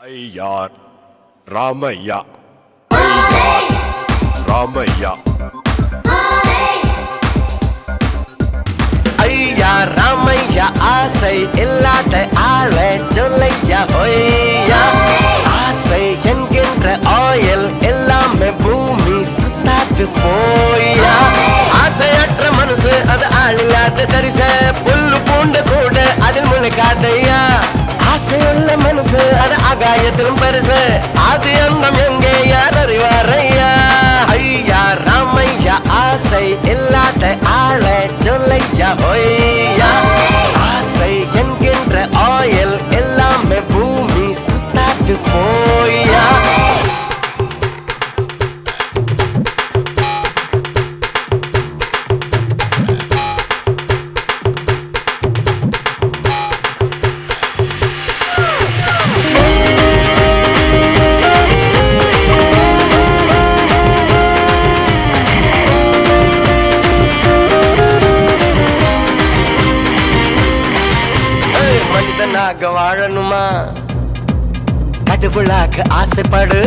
ஐயா ராமையா ராமையா ஐயா ராமையா ஆசை இல்லாத ஆளை சொல்லையா பொய்யா ஆசை என்கின்ற ஆயில் எல்லாமே பூமி சுத்தாத்து போயா ஆசையற்ற மனசு அது ஆளில்லாத தரிச புல்லு பூண்டு கூட அதில் முழுக்காதையா ஆசையுள்ள மனசு அது ஆகாயத்திலும் பரிசு அது எந்தம் எங்கே யார் அறிவாரையா ஐயா ராமையா ஆசை இல்லாத ஆளை சொல்லையா பொய்யா ஆசை என்கின்ற ஆயில் எல்லாமே பூமி சுத்தாத்து போயா ஏய், மனிதனாக வாழணுமா கடவுளாக ஆசைப்படு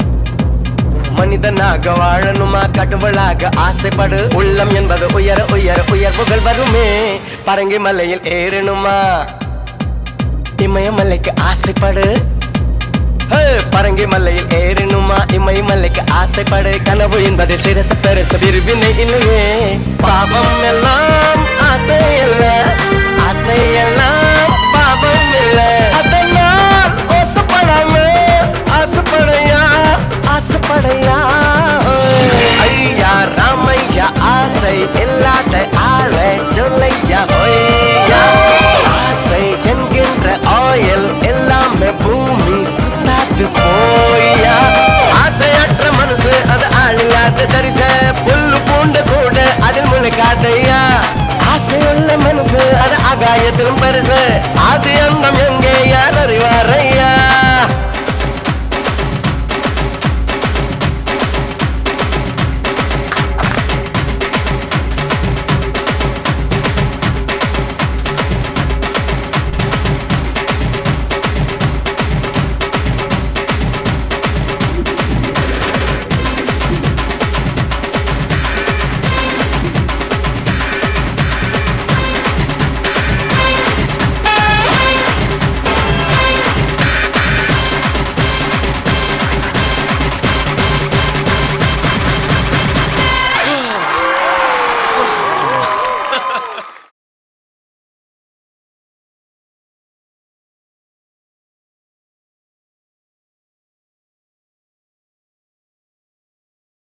மனிதனாக வாழணுமா கடவுளாக ஆசைப்படு உள்ளம் என்பது உயர உயர உயர்வுகள் வருமே பரங்கி மலையில் ஏறணுமா இமயமலைக்கு ஆசைப்படு ஹே, பரங்கி மலையில் ஏறணுமா இமயமலைக்கு ஆசைப்படு கனவு என்பது சிரசு பெருசு விரும்பினை இல்லையே பாவம் எல்லாம் ஆசை இல்ல ஆசை எல்லாம் பாவம் இல்ல அதெல்லாம் ஓசப்படாம ஆசைப்படையா ஆசைப்படையா ஐயா ராமையா ஆசை இல்லாத ஆளை சொல்லையா பொய்யா ஆசை என்கின்ற ஆயில் எல்லாமே பூமி சுத்தாத்து போயா ஆசையற்ற மனசு அது ஆளில்லாத தரிச புல்லு பூண்டு கூட அதில் முழுக்காதையா ஆசையுள்ள மனசு அது ஆகாயத்திலும் பரிசு அது எந்தம் எங்கே யார் அறிவாரை